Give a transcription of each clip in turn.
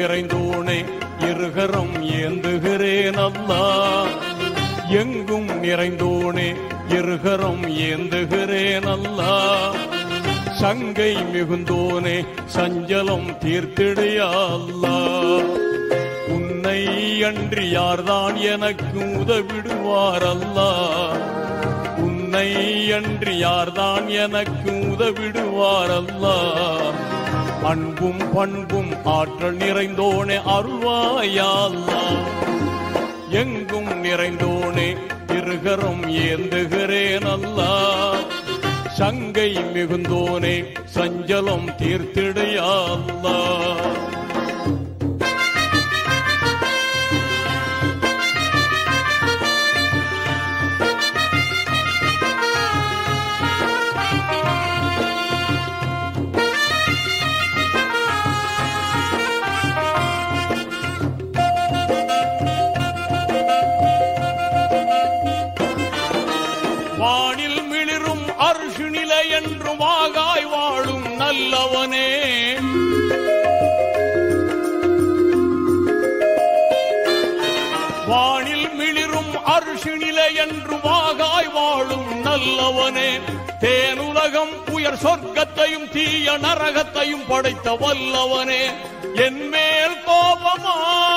நிறைந்தோனே இருகரம் ஏந்துகிறேன் அல்லா எங்கும் நிறைந்தோனே இருகரம் ஏந்துகிறேன் அல்லா சங்கை மிகுந்தோனே சஞ்சலம் தீர்த்திடையா அல்லா உன்னை அன்றி யார்தான் எனக்கு உதவிடுவார் அல்லா உன்னை அன்றி யார்தான் எனக்கு உதவிடுவார் அல்லா அன்பும் பண்பும் ஆற்றல் நிறைந்தோனே அருள்வாயா அல்லா எங்கும் நிறைந்தோனே இருகரம் ஏந்துகிறேன் அல்லா சங்கை மிகுந்தோனே சஞ்சலம் தீர்த்திடையா அல்லா வானில் மிளிரும் அருஷு நிலை என்று வாகாய் வாழும் நல்லவனே வானில் மிளிரும் அருஷு நிலை என்று வாகாய் வாழும் நல்லவனே தேனுலகம் உயர் சொர்க்கத்தையும் தீய நரகத்தையும் படைத்த வல்லவனே என் மேல் கோபமா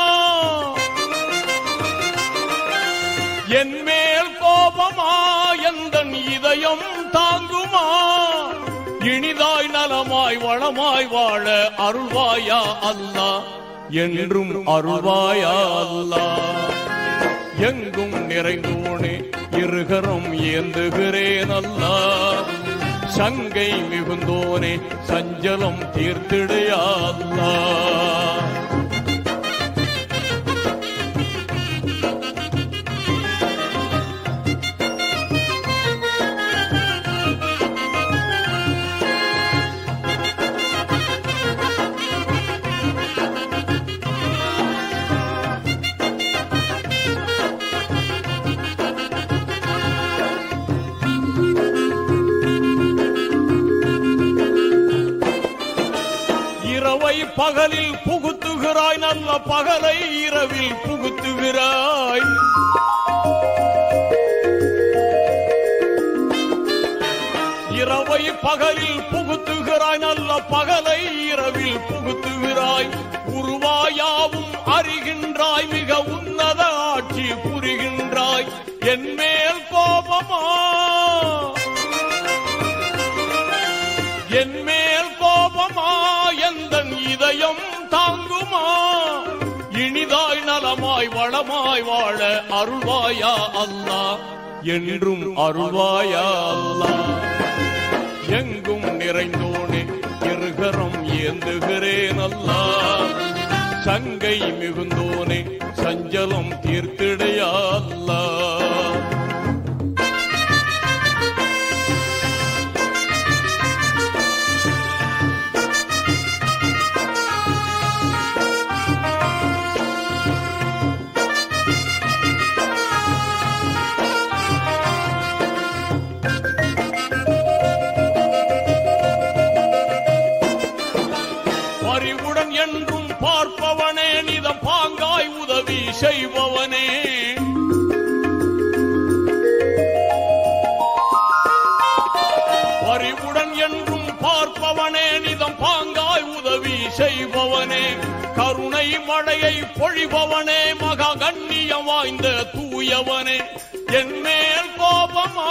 என் மேல் கோபமா எந்தன் இதயம் தாங்குமா இனிதாய் நலமாய் வளமாய் வாழ அருள்வாயா அல்லா என்றும் அருள்வாயா அல்லா எங்கும் நிறைந்தோனே இருகரம் ஏந்துகிறேன் அல்லா சங்கை மிகுந்தோனே சஞ்சலம் தீர்த்திடையா அல்லா இரவை பகலில் புகுத்துகிறாய் நல்ல பகலை இரவில் புகுத்துகிறாய் இரவை பகலில் புகுத்துகிறாய் நல்ல பகலை இரவில் புகுத்துகிறாய் உருவாயாவும் அறிகின்றாய் மிக உன்னத ஆட்சி புரிகின்றாய் என் மேல் கோபமா என் மேல் கோபமா எந்தன் இதயம் தாங்குமா இனிதாய் நலமாய் வளமாய் வாழ அருள்வாயா அல்லா என்றும் அருள்வாயா அல்லா எங்கும் நிறைந்தோனே இருகரம் ஏந்துகிறேன் அல்லா சங்கை மிகுந்தோனே சஞ்சலம் தீர்த்திடையா அல்லா பரிவுடன் என்றும் பார்ப்பவனே நிதம் பாங்காய் உதவி செய்பவனே பரிவுடன் என்றும் பார்ப்பவனே நிதம் பாங்காய் உதவி செய்பவனே கருணை மழையை பொழிபவனே மகா கண்ணியம் வாய்ந்த தூயவனே என் மேல் கோபமா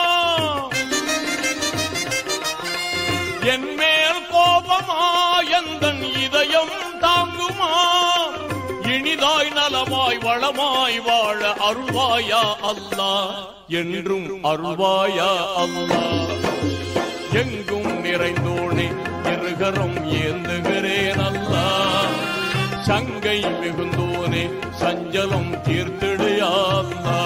என் மேல் கோபமா எந்தன் இதயம் தாங்குமா இனிதாய் நலமாய் வளமாய் வாழ அருள்வாயா அல்லா என்றும் அருள்வாயா அல்லா எங்கும் நிறைந்தோனே இருகரம் ஏந்துகிறேன் அல்லா சங்கை மிகுந்தோனே சஞ்சலம் தீர்த்திடையா அல்லா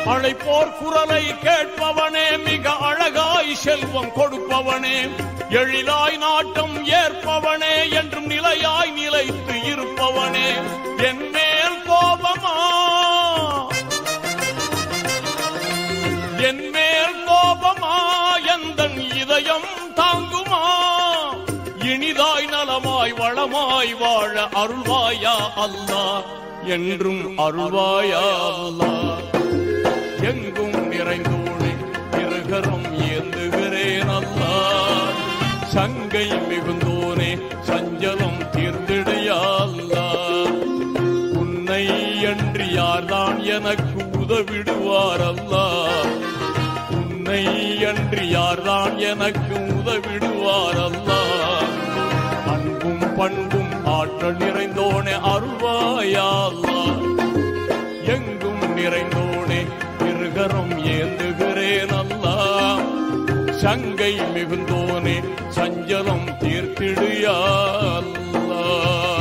அழைப்போர் குரலை கேட்பவனே மிக அழகாய் செல்வம் கொடுப்பவனே எழிலாய் நாட்டம் ஏற்பவனே என்றும் நிலையாய் நிலைத்து இருப்பவனே என் மேல் கோபமா என் மேல் கோபமா எந்தன் இதயம் தாங்குமா இனிதாய் நலமாய் வளமாய் வாழ அருள்வாயா அல்லாஹ் என்றும் அருள்வாயா அல்லாஹ் எங்கும் நிறைந்தோடு இருகரம் ஏந்துகிறேன் அல்லாஹ் சங்கை மிகுந்தோனே சஞ்சலம் தீர்ந்திடையா அல்லாஹ் உன்னை அன்றி யார்தான் எனக்கு உதவிடுவார் அல்லாஹ் உன்னை அன்றி யார்தான் எனக்கு உதவிடுவார் அல்லாஹ் அன்பும் பண்பும் ஆற்றல் நிறைந்தோனே அருள்வாயா அல்லாஹ் எங்கும் நிறைந்தோனே இருகரம் ஏந்துகிறேன் அல்லாஹ் சங்கை மிகுந்தோனே சஞ்சலம் தீர்த்திடுயா அல்லாஹ்